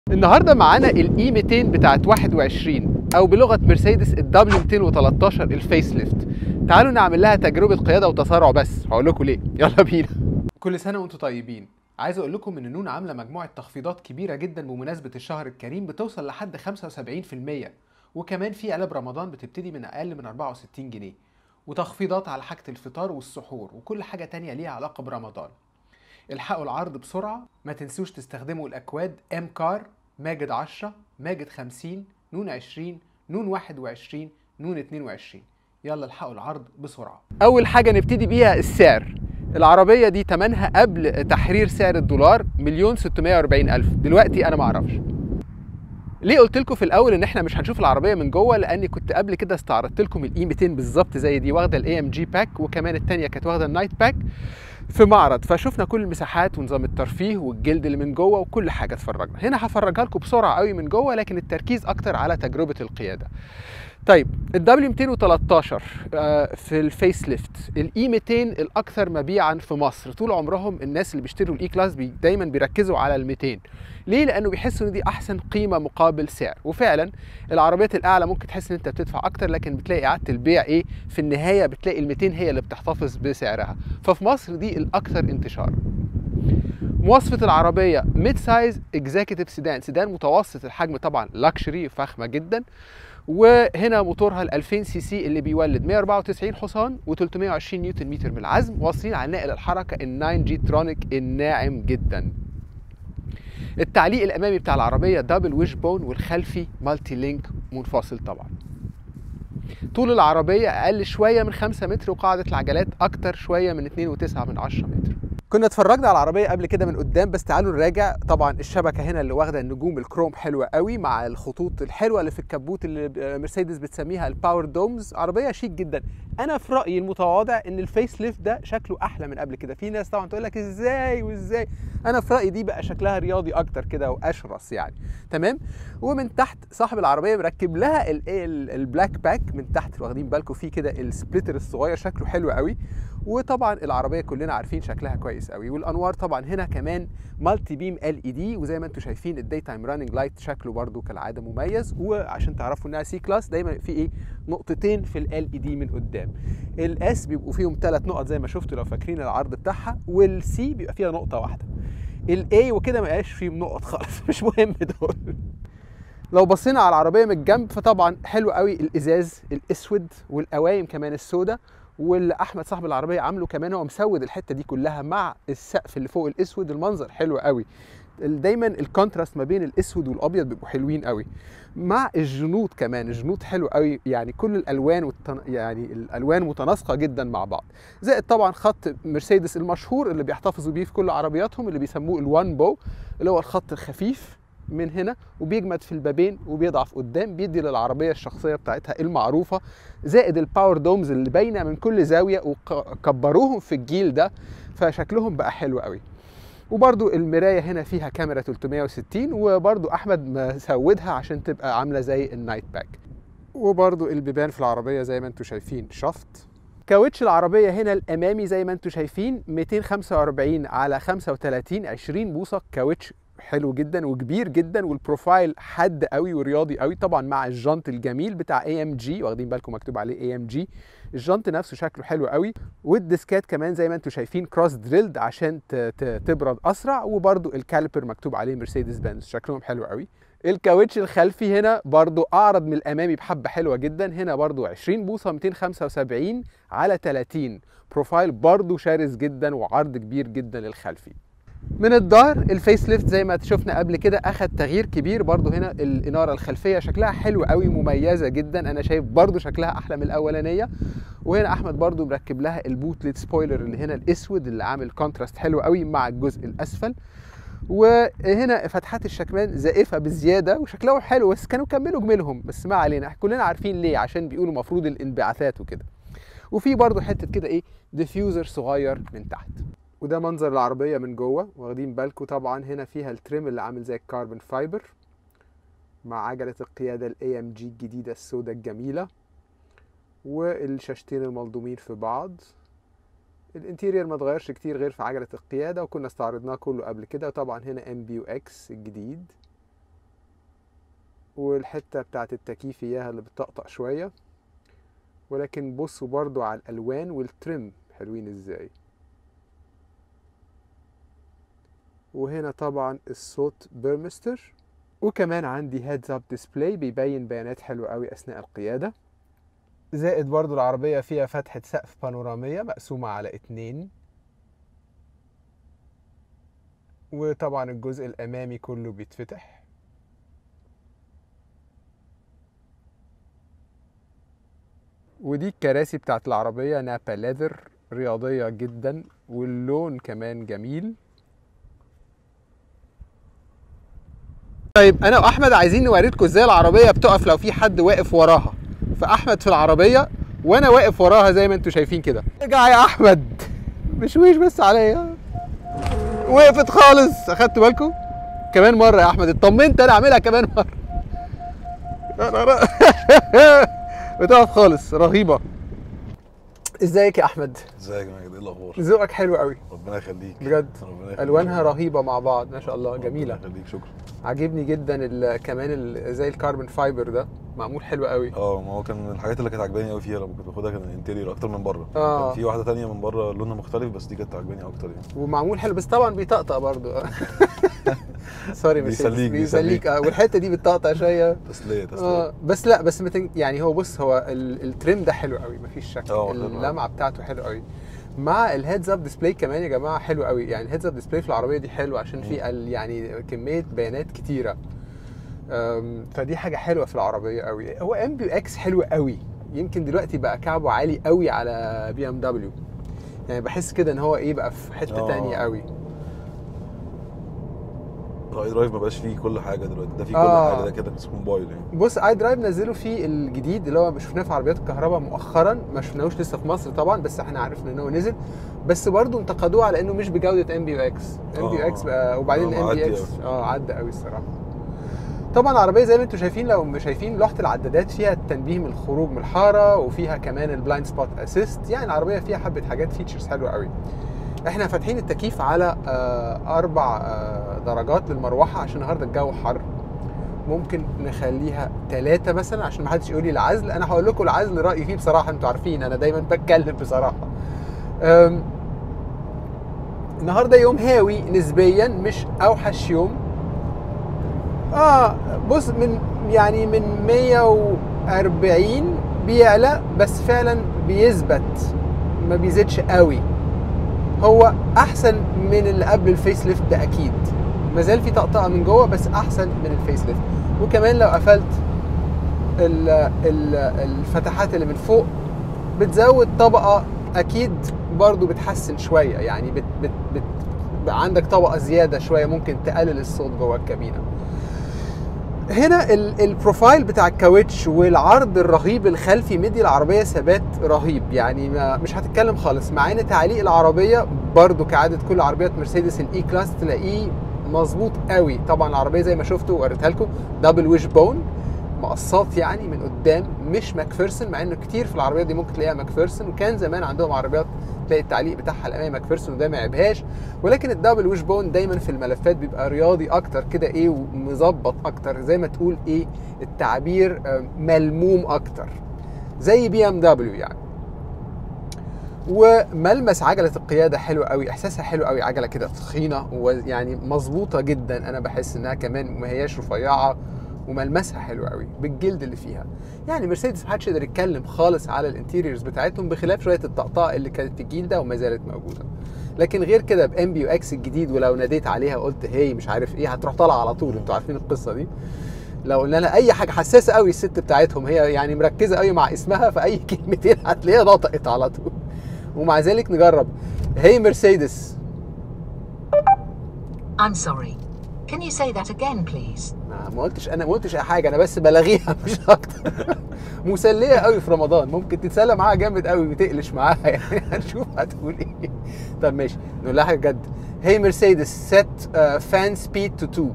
النهارده معانا الاي 200 بتاعت 21 او بلغه مرسيدس الدبليو 213 الفيس ليفت تعالوا نعمل لها تجربه قياده وتسارع بس هقول لكم ليه يلا بينا كل سنه وانتم طيبين عايز اقول لكم ان نون عامله مجموعه تخفيضات كبيره جدا بمناسبه الشهر الكريم بتوصل لحد 75% وكمان في علب رمضان بتبتدي من اقل من 64 جنيه وتخفيضات على حاجه الفطار والسحور وكل حاجه تانية ليها علاقه برمضان الحقوا العرض بسرعة ما تنسوش تستخدموا الأكواد ام كار ماجد 10 ماجد 50 نون 20 نون 21 نون 22 يلا الحقوا العرض بسرعة أول حاجة نبتدي بيها السعر العربية دي تمنها قبل تحرير سعر الدولار مليون 640 ألف دلوقتي أنا معرفش ليه قلت لكم في الاول ان احنا مش هنشوف العربيه من جوه لاني كنت قبل كده استعرضت لكم الاي 200 بالظبط زي دي واخده الاي ام جي باك وكمان الثانيه كانت واخده النايت باك في معرض فشفنا كل المساحات ونظام الترفيه والجلد اللي من جوه وكل حاجه اتفرجنا هنا هفرجها لكم بسرعه قوي من جوه لكن التركيز اكتر على تجربه القياده طيب الدبليو 213 آه، في الفيس ليفت الاي 200 الاكثر مبيعا في مصر طول عمرهم الناس اللي بيشتروا الاي كلاس بي دايما بيركزوا على ال 200 ليه لانه بيحسوا ان دي احسن قيمه مقابل سعر وفعلا العربيات الاعلى ممكن تحس ان انت بتدفع اكتر لكن بتلاقي اعاده البيع ايه في النهايه بتلاقي ال 200 هي اللي بتحتفظ بسعرها ففي مصر دي الاكثر انتشارا مواصفة العربية ميد سايز اكزيكتيف سيدان سيدان متوسط الحجم طبعا لاكشري فخمة جدا وهنا موتورها ال 2000 سي سي اللي بيولد 194 حصان و320 نيوتن متر من العزم واصلين على ناقل الحركة ال 9 جي ترونيك الناعم جدا التعليق الامامي بتاع العربيه دبل ويش بون والخلفي مالتي لينك منفصل طبعا طول العربيه اقل شويه من 5 متر وقاعده العجلات اكتر شويه من 2.9 من 10 متر كنا اتفرجنا على العربيه قبل كده من قدام بس تعالوا نراجع طبعا الشبكه هنا اللي واخده النجوم الكروم حلوه قوي مع الخطوط الحلوه اللي في الكبوت اللي مرسيدس بتسميها الباور دومز عربيه شيك جدا انا في رايي المتواضع ان الفيس ليفت ده شكله احلى من قبل كده في ناس طبعا تقول لك ازاي وازاي انا في رايي دي بقى شكلها رياضي اكتر كده واشرس يعني تمام ومن تحت صاحب العربيه مركب لها ال- ال- البلاك باك من تحت واخدين بالكم فيه كده السبليتر الصغير شكله حلو قوي وطبعا العربيه كلنا عارفين شكلها كويس قوي والانوار طبعا هنا كمان مالتي بيم ال اي دي وزي ما انتم شايفين الداي تايم راننج لايت شكله برده كالعاده مميز وعشان تعرفوا انها سي كلاس دايما في ايه نقطتين في ال اي دي من قدام الاس بيبقوا فيهم ثلاث نقط زي ما شفتوا لو فاكرين العرض بتاعها والسي بيبقى فيها نقطه واحده الاي وكده ما بقاش فيهم نقط خالص مش مهم دول لو بصينا على العربيه من الجنب فطبعا حلو قوي الازاز الاسود والقوايم كمان السوداء واللي احمد صاحب العربيه عامله كمان هو مسود الحته دي كلها مع السقف اللي فوق الاسود المنظر حلو قوي دايما الكونتراست ما بين الاسود والابيض بيبقوا حلوين قوي مع الجنود كمان الجنود حلو قوي يعني كل الالوان والتن... يعني الالوان متناسقه جدا مع بعض زائد طبعا خط مرسيدس المشهور اللي بيحتفظوا بيه في كل عربياتهم اللي بيسموه الوان بو اللي هو الخط الخفيف من هنا وبيجمد في البابين وبيضعف قدام بيدي للعربيه الشخصيه بتاعتها المعروفه زائد الباور دومز اللي باينه من كل زاويه وكبروهم في الجيل ده فشكلهم بقى حلو قوي وبرضو المراية هنا فيها كاميرا 360 وبرضو أحمد مسودها عشان تبقى عاملة زي النايت باك وبرضو البيبان في العربية زي ما انتم شايفين شفط كاوتش العربية هنا الأمامي زي ما انتم شايفين 245 على 35 20 بوصة كاوتش حلو جدا وكبير جدا والبروفايل حد قوي ورياضي قوي طبعا مع الجنط الجميل بتاع اي ام جي واخدين بالكم مكتوب عليه اي ام جي الجنط نفسه شكله حلو قوي والديسكات كمان زي ما انتم شايفين كروس دريلد عشان ت- ت- تبرد اسرع وبرده الكاليبر مكتوب عليه مرسيدس بنز شكلهم حلو قوي الكاوتش الخلفي هنا برضو اعرض من الامامي بحبه حلوه جدا هنا برضو 20 بوصه 275 على 30 بروفايل برضو شرس جدا وعرض كبير جدا للخلفي من الظهر الفيس ليفت زي ما شفنا قبل كده اخد تغيير كبير برضو هنا الاناره الخلفيه شكلها حلو قوي مميزه جدا انا شايف برضو شكلها احلى من الاولانيه وهنا احمد برضو مركب لها البوتليت سبويلر اللي هنا الاسود اللي عامل كونتراست حلو قوي مع الجزء الاسفل وهنا فتحات الشكمان زائفه بزياده وشكلهم حلو بس كانوا كملوا جميلهم بس ما علينا كلنا عارفين ليه عشان بيقولوا مفروض الانبعاثات وكده وفي برضو حته كده ايه ديفيوزر صغير من تحت وده منظر العربيه من جوه واخدين بالكم طبعا هنا فيها التريم اللي عامل زي الكاربون فايبر مع عجله القياده الاي ام جي الجديده السوداء الجميله والشاشتين الملضومين في بعض الانتيرير ما اتغيرش كتير غير في عجله القياده وكنا استعرضناه كله قبل كده وطبعا هنا ام بي يو اكس الجديد والحته بتاعت التكييف اياها اللي بتطقطق شويه ولكن بصوا برضو على الالوان والترم حلوين ازاي وهنا طبعا الصوت بيرمستر وكمان عندي هيدز اب ديسبلاي بيبين بيانات حلوه قوي اثناء القياده زائد برضو العربيه فيها فتحه سقف بانوراميه مقسومه على اتنين وطبعا الجزء الامامي كله بيتفتح ودي الكراسي بتاعت العربية نابا ليذر رياضية جدا واللون كمان جميل طيب انا واحمد عايزين نوريكم ازاي العربية بتقف لو في حد واقف وراها فاحمد في العربية وانا واقف وراها زي ما انتم شايفين كده ارجع يا احمد مشويش بس عليا وقفت خالص اخدتوا بالكم كمان مرة يا احمد اطمنت انا اعملها كمان مرة بتقف خالص رهيبه ازيك يا احمد ازيك يا ماجد ايه الاخبار ذوقك حلو قوي ربنا يخليك بجد ربنا يخليك الوانها رهيبه مع بعض ما شاء الله جميله ربنا يخليك شكرا عاجبني جدا ال- كمان ال- زي الكاربون فايبر ده معمول حلو قوي اه ما هو كان من الحاجات اللي كانت عجباني قوي فيها لما كنت باخدها كان الانتيريور اكتر من بره آه. كان في واحده تانية من بره لونها مختلف بس دي كانت عجباني اكتر يعني ومعمول حلو بس طبعا بيطقطق برضو سوري مرسيدس. بيسليك- بيسليك بيسليك. اه والحته دي بتطقطق شويه تسليه تسليه اه بس لا بس متن... يعني هو بص هو ال... التريم ده حلو قوي مفيش شك اه، حلو قوي. اللمعه بتاعته حلو قوي مع الهيدز اب ديسبلاي كمان يا جماعه حلو قوي يعني الهيدز اب ديسبلاي في العربيه دي حلو عشان في ال... يعني كميه بيانات كتيره أم، فدي حاجه حلوه في العربيه قوي هو ام بي اكس حلو قوي يمكن دلوقتي بقى كعبه عالي قوي على بي ام دبليو يعني بحس كده ان هو ايه بقى في حته اه. تانية قوي الاي درايف ما بقاش فيه كل حاجه دلوقتي ده فيه اه. كل حاجه ده كده اسمه موبايل يعني بص اي درايف نزلوا فيه الجديد اللي هو شفناه في عربيات الكهرباء مؤخرا ما شفناهوش لسه في مصر طبعا بس احنا عرفنا ان هو نزل بس برضه انتقدوه على انه مش بجوده ام بي اكس ام بي اه. اكس بقى وبعدين اه، الام بي معدي اكس اوي. اه عدى قوي الصراحه طبعا العربيه زي ما انتم شايفين لو مش شايفين لوحه العدادات فيها التنبيه من الخروج من الحاره وفيها كمان البلايند سبوت اسيست يعني العربيه فيها حبه حاجات فيتشرز حلوه قوي احنا فاتحين التكييف على آه، اربع آه، درجات للمروحه عشان النهارده الجو حر ممكن نخليها ثلاثة مثلا عشان ما حدش يقول لي العزل انا هقول لكم العزل رايي فيه بصراحه انتوا عارفين انا دايما بتكلم بصراحه أم، النهارده يوم هاوي نسبيا مش اوحش يوم اه بص من يعني من 140 بيعلى بس فعلا بيثبت ما بيزيدش قوي هو احسن من اللي قبل الفيس ليفت ده اكيد ما زال في طقطقه من جوه بس احسن من الفيس ليفت وكمان لو قفلت ال ال الفتحات اللي من فوق بتزود طبقه اكيد برضو بتحسن شويه يعني بت بت بت بقى عندك طبقه زياده شويه ممكن تقلل الصوت جوه الكابينه هنا ال- البروفايل بتاع الكاوتش والعرض الرهيب الخلفي مدي العربيه ثبات رهيب يعني ما مش هتتكلم خالص مع ان تعليق العربيه برضو كعاده كل عربيات مرسيدس الاي كلاس تلاقيه مظبوط قوي طبعا العربيه زي ما شفتوا وريتها لكم دبل ويش بون مقصات يعني من قدام مش ماكفيرسون مع انه كتير في العربيات دي ممكن تلاقيها ماكفيرسون وكان زمان عندهم عربيات تلاقي التعليق بتاعها الامامي ماكفيرسون وده ما يعيبهاش ولكن الدبل ويش بون دايما في الملفات بيبقى رياضي اكتر كده ايه ومظبط اكتر زي ما تقول ايه التعبير آه، ملموم اكتر زي بي ام دبليو يعني وملمس عجله القياده حلو قوي احساسها حلو قوي عجله كده تخينه ويعني مظبوطه جدا انا بحس انها كمان ما هياش رفيعه وملمسها حلو قوي بالجلد اللي فيها يعني مرسيدس محدش يقدر يتكلم خالص على الانتيريورز بتاعتهم بخلاف شويه الطقطقه اللي كانت في الجيل ده وما زالت موجوده لكن غير كده بام بي اكس الجديد ولو ناديت عليها قلت هي مش عارف ايه هتروح طالعه على طول انتوا عارفين القصه دي لو قلنا لها اي حاجه حساسه قوي الست بتاعتهم هي يعني مركزه قوي مع اسمها فاي كلمتين هتلاقيها نطقت على طول ومع ذلك نجرب هي مرسيدس I'm sorry. Can you say that again, please? ما ما قلتش انا ما قلتش اي حاجه انا بس بلاغيها مش اكتر مسليه قوي في رمضان ممكن تتسلى معاها جامد قوي وتقلش معاها يعني هنشوف هتقول ايه طب ماشي نقول لها حاجه جد هي مرسيدس set فان سبيد تو 2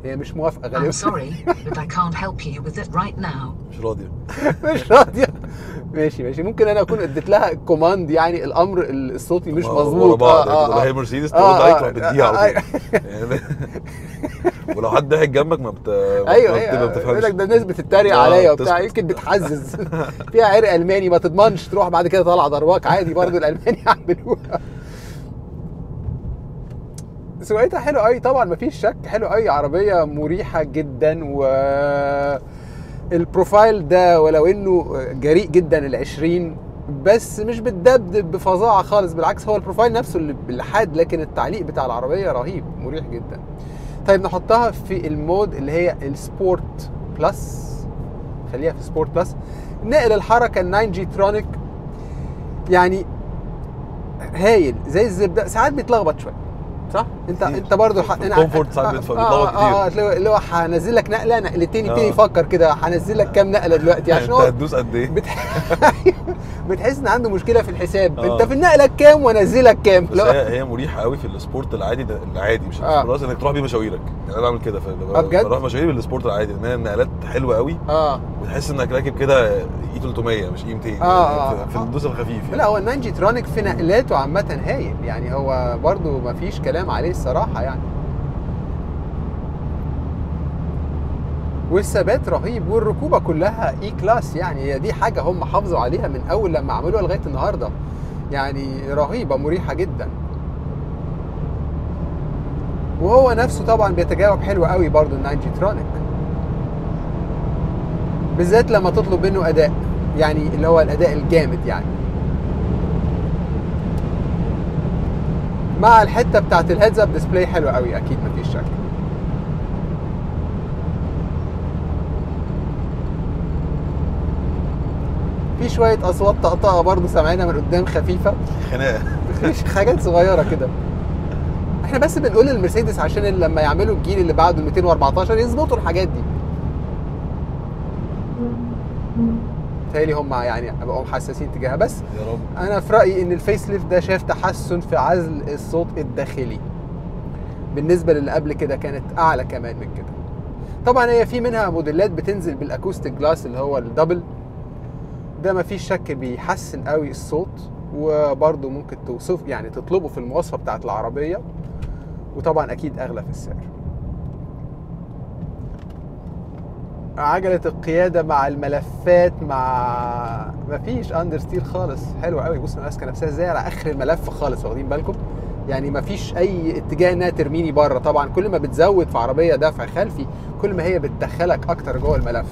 هي مش موافقه I'm غالبا sorry, but I can't help you with it right now. مش راضيه مش راضيه ماشي ماشي ممكن انا اكون اديت لها كوماند يعني الامر الصوتي مش ورا مظبوط بعض اه تبقى هي اه مرسيدس آه، ترد عليك آه، تروح بتديها آه، على طول يعني ولو حد ضحك جنبك ما بت ايوه ما ايوه بت- ما يقول بتفهمش لك ده الناس بتتريق آه، عليا وبتاع تسكت. يمكن بتحزز فيها عرق الماني ما تضمنش تروح بعد كده طالع ضرباك عادي برضو الالمان يعملوها سواقتها حلو قوي طبعا مفيش شك حلو قوي عربيه مريحه جدا و البروفايل ده ولو انه جريء جدا العشرين بس مش بتدبدب بفظاعه خالص بالعكس هو البروفايل نفسه اللي بالحاد لكن التعليق بتاع العربيه رهيب مريح جدا طيب نحطها في المود اللي هي السبورت بلس خليها في سبورت بلس نقل الحركه ال 9 جي ترونيك يعني هايل زي الزبده ساعات بيتلخبط شويه صح؟ انت كتير. انت برضه في الكومفورت ساعات بيتف- بيتلخبط كتير. اه اللي هو- اللي هو هنزل لك نقله نقلتين يبتدي آه. يفكر كده هنزل لك كام نقله دلوقتي عشان انت هو هتدوس قد ايه بتح... بتحس ان عنده مشكله في الحساب آه. انت في النقله كام وانزلك كام بس هي هي مريحه قوي في السبورت العادي ده العادي مش آه. السبورت انك تروح بيه مشاويرك يعني انا بعمل كده ف- آه، بجد؟ بروح مشاويري بالسبورت العادي لان هي النقلات حلوه قوي اه وتحس انك راكب كده اي 300 مش اي 200 آه، آه، في- في آه. الدوس الخفيف يعني لا هو الناين جي ترونيك في نقلاته عامة هايل يعني هو برضو ما فيش كلام عليه الصراحة يعني والثبات رهيب والركوبة كلها اي كلاس يعني هي دي حاجة هم حافظوا عليها من أول لما عملوها لغاية النهاردة يعني رهيبة مريحة جدا وهو نفسه طبعا بيتجاوب حلو قوي برضو الناين جي ترونيك بالذات لما تطلب منه أداء يعني اللي هو الأداء الجامد يعني مع الحته بتاعت الهيدز اب ديسبلاي حلوه قوي اكيد مفيش شك في شويه اصوات طقطقه برضه سامعينها من قدام خفيفه خناقه مفيش حاجات صغيره كده احنا بس بنقول للمرسيدس عشان لما يعملوا الجيل اللي بعده ال 214 يظبطوا الحاجات دي تهيألي هم يعني بقوا حساسين تجاهها بس يا رب انا في رايي ان الفيس ليفت ده شاف تحسن في عزل الصوت الداخلي بالنسبه للي قبل كده كانت اعلى كمان من كده طبعا هي في منها موديلات بتنزل بالاكوستيك جلاس اللي هو الدبل ده مفيش شك بيحسن قوي الصوت وبرضه ممكن توصف يعني تطلبه في المواصفه بتاعت العربيه وطبعا اكيد اغلى في السعر عجلة القيادة مع الملفات مع مفيش اندر ستير خالص حلو قوي بص ماسكة نفسها ازاي على اخر الملف خالص واخدين بالكم يعني مفيش اي اتجاه انها ترميني بره طبعا كل ما بتزود في عربية دفع خلفي كل ما هي بتدخلك اكتر جوه الملف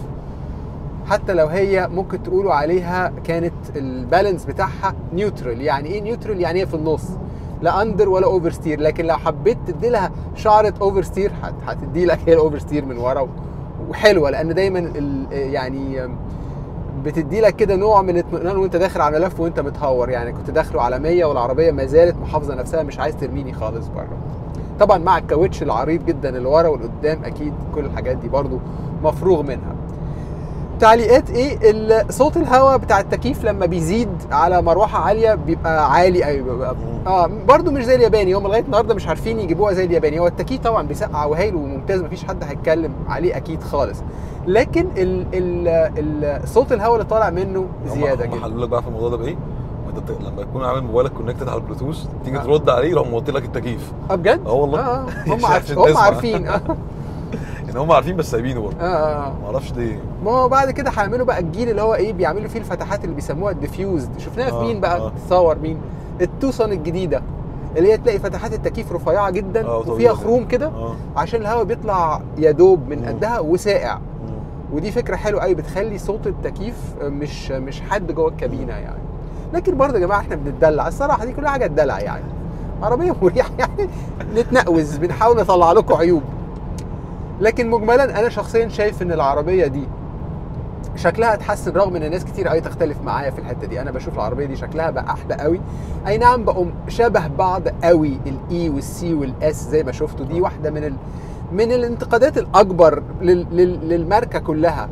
حتى لو هي ممكن تقولوا عليها كانت البالانس بتاعها نيوترال يعني ايه نيوترال يعني هي في النص لا اندر ولا اوفر ستير لكن لو حبيت تدي لها شعره اوفر ستير هتدي لك هي الاوفر ستير من ورا وحلوه لان دايما ال- يعني بتدي لك كده نوع من الاطمئنان وانت داخل على ملف وانت متهور يعني كنت داخله على 100 والعربيه ما زالت محافظه نفسها مش عايز ترميني خالص بره طبعا مع الكاوتش العريض جدا اللي ورا والقدام اكيد كل الحاجات دي برضو مفروغ منها تعليقات ايه ال- صوت الهواء بتاع التكييف لما بيزيد على مروحه عاليه بيبقى عالي قوي بيبقى اه برضو مش زي الياباني هم لغايه النهارده مش عارفين يجيبوها زي الياباني هو التكييف طبعا بيسقع وهايل وممتاز مفيش حد هيتكلم عليه اكيد خالص لكن ال ال ال صوت الهواء اللي طالع منه زياده هم جدا حلوا لك بقى في الموضوع ده بايه؟ وانت بت- لما تكون عامل موبايلك كونكتد على البلوتوث تيجي آه. ترد عليه يروح موطي لك التكييف اه بجد؟ اه والله. اه هم عشان عارف هم تسمع. عارفين اه يعني هم عارفين بس سايبينه برضه اه آه. ما اعرفش ليه ما هو بعد كده هيعملوا بقى الجيل اللي هو ايه بيعملوا فيه الفتحات اللي بيسموها الديفيوزد شفناها في آه، مين بقى آه. تصور مين التوسون الجديده اللي هي تلاقي فتحات التكييف رفيعه جدا آه، وفيها وطويلة خروم كده اه عشان الهواء بيطلع يا دوب من مم. قدها وساقع مم. ودي فكره حلوه قوي بتخلي صوت التكييف مش مش حد جوه الكابينه يعني لكن برضه يا جماعه احنا بنتدلع الصراحه دي كل حاجه تدلع يعني عربيه مريحه يعني نتنقوز بنحاول نطلع لكم عيوب لكن مجملا انا شخصيا شايف ان العربيه دي شكلها اتحسن رغم ان ناس كتير قوي تختلف معايا في الحته دي انا بشوف العربيه دي شكلها بقى احلى قوي اي نعم بقوا شبه بعض قوي الاي والسي والاس زي ما شفتوا دي واحده من ال... من الانتقادات الاكبر لل... لل... للماركه كلها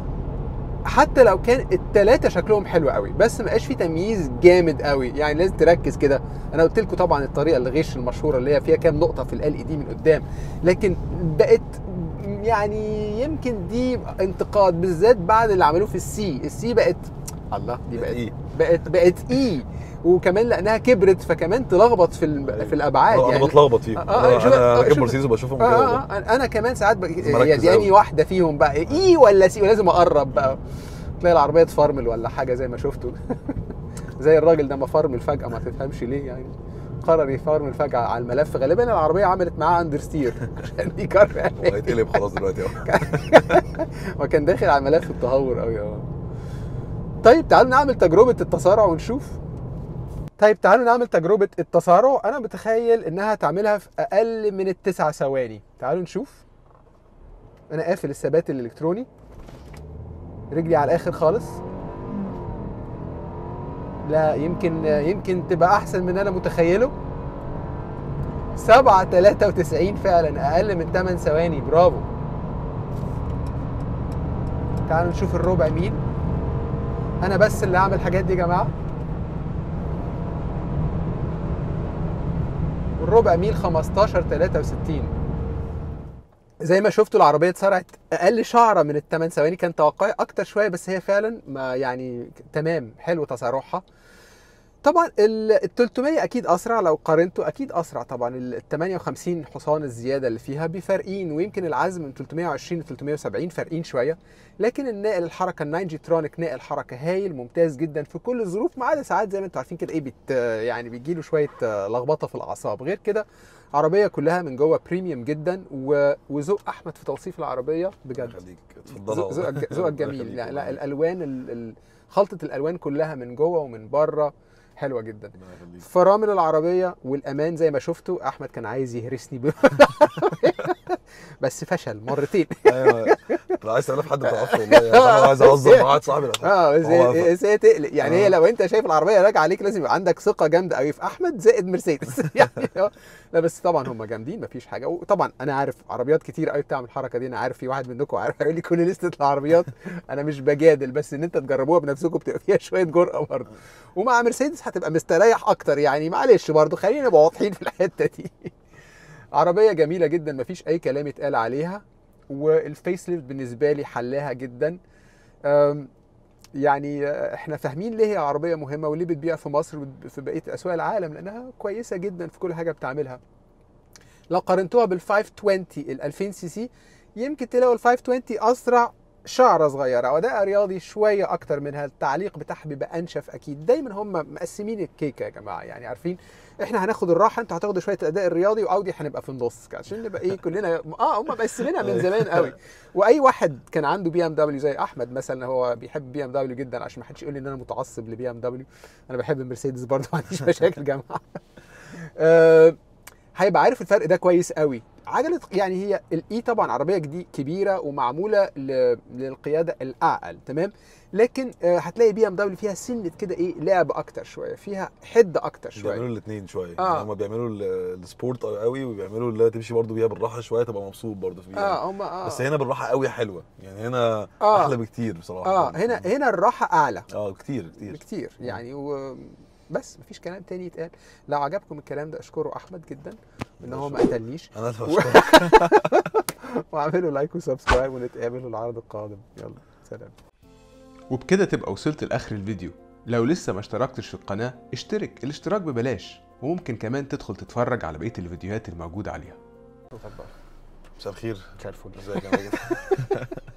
حتى لو كان التلاتة شكلهم حلو قوي بس ما بقاش في تمييز جامد قوي يعني لازم تركز كده انا قلت لكم طبعا الطريقه الغش المشهوره اللي هي فيها كام نقطه في ال دي من قدام لكن بقت يعني يمكن دي انتقاد بالذات بعد اللي عملوه في السي السي بقت الله دي بقت بقت إيه؟ بقت بقت اي وكمان لانها كبرت فكمان تلخبط في الم- في الابعاد انا يعني بتلخبط فيهم آه، آه، انا شوف- انا آه، راكب شوف- مرسيدس وبشوفهم آه كده آه والله آه انا كمان ساعات بق... مركز هي دي انهي أوي. واحده فيهم بقى اي ولا سي ولازم اقرب بقى تلاقي العربيه تفرمل ولا حاجه زي ما شفتوا زي الراجل ده ما فرمل فجاه ما تفهمش ليه يعني قرر يفرمل فجاه على الملف غالبا العربيه عملت معاه اندرستير عشان يكرر هو هيتقلب خلاص دلوقتي اهو وكان داخل على ملف التهور قوي اه طيب تعالوا نعمل تجربة التسارع ونشوف طيب تعالوا نعمل تجربة التسارع أنا متخيل إنها تعملها في أقل من التسع ثواني تعالوا نشوف أنا قافل الثبات الإلكتروني رجلي على الآخر خالص لا يمكن يمكن تبقى أحسن من أنا متخيله سبعة تلاتة وتسعين فعلا أقل من 8 ثواني برافو تعالوا نشوف الربع مين انا بس اللي هعمل الحاجات دي يا جماعه والربع ميل 15 63 زي ما شفتوا العربيه اتسرعت اقل شعره من الثمان ثواني كان توقعي اكتر شويه بس هي فعلا ما يعني تمام حلو تسارعها طبعا ال 300 اكيد اسرع لو قارنته اكيد اسرع طبعا ال 58 حصان الزياده اللي فيها بفارقين ويمكن العزم من 320 ل 370 فارقين شويه لكن الناقل الحركه الناين جي ترونيك ناقل حركه هايل ممتاز جدا في كل الظروف ما عدا ساعات زي ما انتم عارفين كده ايه بت يعني بيجيله شويه لخبطه في الاعصاب غير كده عربيه كلها من جوه بريميوم جدا و- وذوق احمد في توصيف العربيه بجد خليك اتفضل ذوق- ذوقك ذوقك جميل لا, لا الالوان ال- ال- خلطه الالوان كلها من جوه ومن بره حلوه جدا فرامل العربيه والامان زي ما شفتوا احمد كان عايز يهرسني ب... بس فشل مرتين ايوه لو عايز تعملها في حد ما تعرفش والله يعني انا عايز اهزر مع واحد صاحبي اه بس هو هي- بس هي تقلق يعني هي آه. لو انت شايف العربيه راجعه عليك لازم يبقى عندك ثقه جامده قوي في احمد زائد مرسيدس يعني هو- لا بس طبعا هم جامدين مفيش حاجه وطبعا انا عارف عربيات كتير قوي بتعمل الحركه دي انا عارف في واحد منكم عارف هيقول لي كل لسته العربيات انا مش بجادل بس ان انت تجربوها بنفسكم بتبقى فيها شويه جرأه برضه ومع مرسيدس هتبقى مستريح اكتر يعني معلش برضه خلينا نبقى واضحين في الحته دي عربيه جميله جدا مفيش اي كلام يتقال عليها والفيس ليفت بالنسبه لي حلاها جدا أم، يعني آه، احنا فاهمين ليه هي عربيه مهمه وليه بتبيع في مصر وفي بقيه اسواق العالم لانها كويسه جدا في كل حاجه بتعملها لو قارنتوها بال 520 ال 2000 سي سي يمكن تلاقوا ال 520 اسرع شعره صغيره واداء رياضي شويه اكتر منها التعليق بتاعها بيبقى انشف اكيد دايما هم مقسمين الكيكه يا جماعه يعني عارفين احنا هناخد الراحه انتوا هتاخدوا شويه الاداء الرياضي واودي هنبقى في النص كده عشان نبقى ايه كلنا اه هم مقسمينها من زمان قوي واي واحد كان عنده بي ام دبليو زي احمد مثلا هو بيحب بي ام دبليو جدا عشان ما حدش يقول لي ان انا متعصب لبي ام دبليو انا بحب المرسيدس برضه ما عنديش مشاكل يا جماعه آه، هيبقى عارف الفرق ده كويس قوي عجله يعني هي الاي طبعا عربيه جديد كبيره ومعموله ل- للقياده الاعقل تمام لكن آه، هتلاقي بي ام دبليو فيها سنه كده ايه لعب اكتر شويه فيها حده اكتر بيعملوا شويه الاثنين شويه آه. يعني هم بيعملوا ال- السبورت قوي وبيعملوا اللي تمشي برضه بيها بالراحه شويه تبقى مبسوط برضه فيها اه هم اه بس هنا بالراحه قوي حلوه يعني هنا آه. احلى بكتير بصراحه اه هنا هنا الراحه اعلى اه كتير كتير كتير يعني و... بس مفيش كلام تاني يتقال لو عجبكم الكلام ده اشكره احمد جدا ان هو ما قتلنيش انا اللي بشكرك واعملوا لايك وسبسكرايب ونتقابل في العرض القادم يلا سلام وبكده تبقى وصلت لاخر الفيديو لو لسه ما اشتركتش في القناة اشترك الاشتراك ببلاش وممكن كمان تدخل تتفرج على بقية الفيديوهات الموجودة عليها اتفضل مساء الخير مساء الفل ازيك يا ماجد